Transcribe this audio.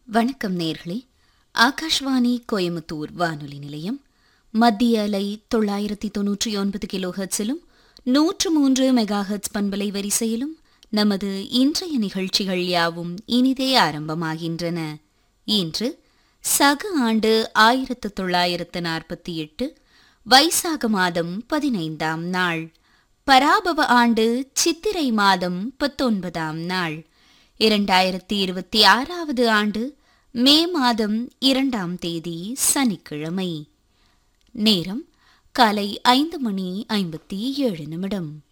வணக்கம் நேர்களே ஆகாஷ்வாணி கோயமுத்தூர் வானொலி நிலையம் மத்திய அலை தொள்ளாயிரத்தி தொன்னூற்றி ஒன்பது கிலோ ஹெர்ட்ஸிலும் நூற்று மூன்று மெகா ஹெர்ட்ஸ் பண்பலை வரிசையிலும் நமது இன்றைய நிகழ்ச்சிகள் யாவும் இனிதே ஆரம்பமாகின்றன இன்று சக ஆண்டு ஆயிரத்து தொள்ளாயிரத்து நாற்பத்தி எட்டு வைசாக மாதம் பதினைந்தாம் நாள் பராபவ ஆண்டு சித்திரை மாதம் பத்தொன்பதாம் நாள் இரண்டாயிரத்தி இருபத்தி ஆறாவது ஆண்டு மே மாதம் இரண்டாம் தேதி சனிக்கிழமை நேரம் காலை ஐந்து மணி ஐம்பத்தி ஏழு நிமிடம்